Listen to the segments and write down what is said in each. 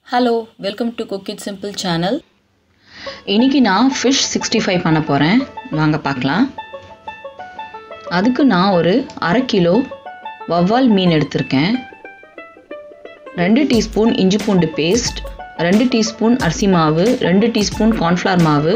hello welcome to cook it simple channel இன்றைக்கி நான் fish sixty five பண்ண போகிறேன் வாங்க பார்க்கலாம் அதுக்கு நான் ஒரு அரை கிலோ வவ்வால் மீன் எடுத்திருக்கேன் ரெண்டு டீஸ்பூன் இஞ்சி பூண்டு பேஸ்ட் ரெண்டு டீஸ்பூன் அரிசி மாவு ரெண்டு டீஸ்பூன் கார்ன்ஃப்ளவர் மாவு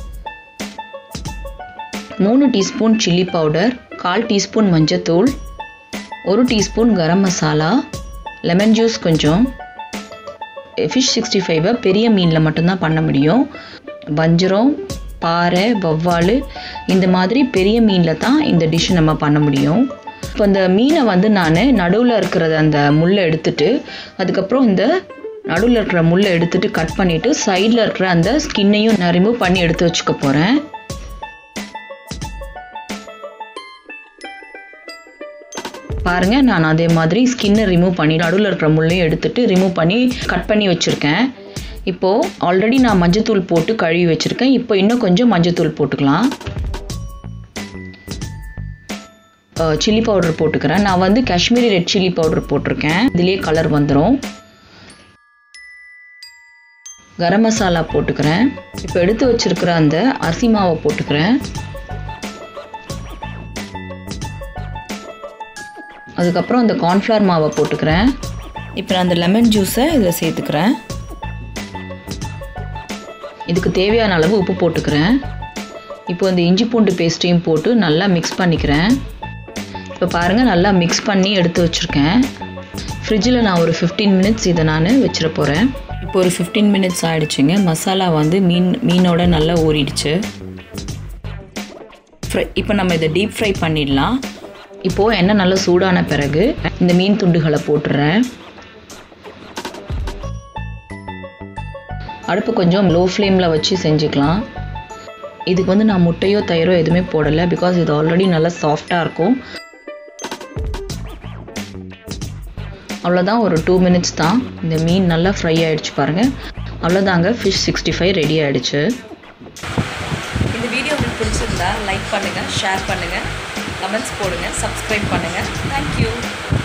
மூணு டீஸ்பூன் சில்லி பவுடர் கால் டீஸ்பூன் மஞ்சத்தூள் ஒரு teaspoon garam masala lemon juice கொஞ்சம் ஃபிஷ் சிக்ஸ்டி ஃபைவை பெரிய மீனில் மட்டும்தான் பண்ண முடியும் வஞ்சரம் பாறை வவ்வால் இந்த மாதிரி பெரிய மீனில் தான் இந்த டிஷ் நம்ம பண்ண முடியும் இப்போ இந்த மீனை வந்து நான் நடுவில் இருக்கிற அந்த முள்ளை எடுத்துட்டு அதுக்கப்புறம் இந்த நடுவில் இருக்கிற முள்ளை எடுத்துட்டு கட் பண்ணிவிட்டு சைடில் இருக்கிற அந்த ஸ்கின்னையும் நான் ரிமூவ் பண்ணி எடுத்து வச்சுக்க போகிறேன் பாருங்கள் நான் அதே மாதிரி ஸ்கின்னை ரிமூவ் பண்ணி நடுவில் இருக்கிற முள்ளையும் எடுத்துட்டு ரிமூவ் பண்ணி கட் பண்ணி வச்சுருக்கேன் இப்போது ஆல்ரெடி நான் மஞ்சத்தூள் போட்டு கழுவி வச்சுருக்கேன் இப்போ இன்னும் கொஞ்சம் மஞ்சத்தூள் போட்டுக்கலாம் சில்லி பவுடர் போட்டுக்கிறேன் நான் வந்து காஷ்மீரி ரெட் சில்லி பவுடர் போட்டிருக்கேன் இதுலேயே கலர் வந்துடும் கரம் மசாலா போட்டுக்கிறேன் இப்போ எடுத்து வச்சுருக்கிற அந்த அரிசி மாவை போட்டுக்கிறேன் அதுக்கப்புறம் அந்த கார்ன்ஃப்ளவர் மாவை போட்டுக்கிறேன் இப்போ நான் அந்த லெமன் ஜூஸை இதில் சேர்த்துக்கிறேன் இதுக்கு தேவையான அளவு உப்பு போட்டுக்கிறேன் இப்போ இந்த இஞ்சி பூண்டு பேஸ்ட்டையும் போட்டு நல்லா மிக்ஸ் பண்ணிக்கிறேன் இப்போ பாருங்கள் நல்லா மிக்ஸ் பண்ணி எடுத்து வச்சுருக்கேன் ஃப்ரிட்ஜில் நான் ஒரு ஃபிஃப்டீன் மினிட்ஸ் இதை நான் வச்சிட போகிறேன் இப்போ ஒரு ஃபிஃப்டீன் மினிட்ஸ் ஆகிடுச்சுங்க மசாலா வந்து மீன் மீனோட நல்லா ஊறிடுச்சு ஃப்ரை இப்போ நம்ம இதை டீப் ஃப்ரை பண்ணிடலாம் இப்போது எண்ணெய் நல்லா சூடான பிறகு இந்த மீன் துண்டுகளை போட்டுறேன் அடுப்பு கொஞ்சம் லோ ஃப்ளேமில் வச்சு செஞ்சுக்கலாம் இதுக்கு வந்து நான் முட்டையோ தயிரோ எதுவுமே போடலை பிகாஸ் இது ஆல்ரெடி நல்லா சாஃப்டாக இருக்கும் அவ்வளோதான் ஒரு டூ மினிட்ஸ் தான் இந்த மீன் நல்லா ஃப்ரை ஆகிடுச்சு பாருங்கள் அவ்வளோதாங்க ஃபிஷ் சிக்ஸ்டி ஃபைவ் ரெடி ஆகிடுச்சு இந்த வீடியோ உங்களுக்கு பிடிச்சிருந்தா லைக் பண்ணுங்கள் ஷேர் பண்ணுங்கள் கமெண்ட்ஸ் போடுங்க சப்ஸ்கிரைப் பண்ணுங்கள் தேங்க்யூ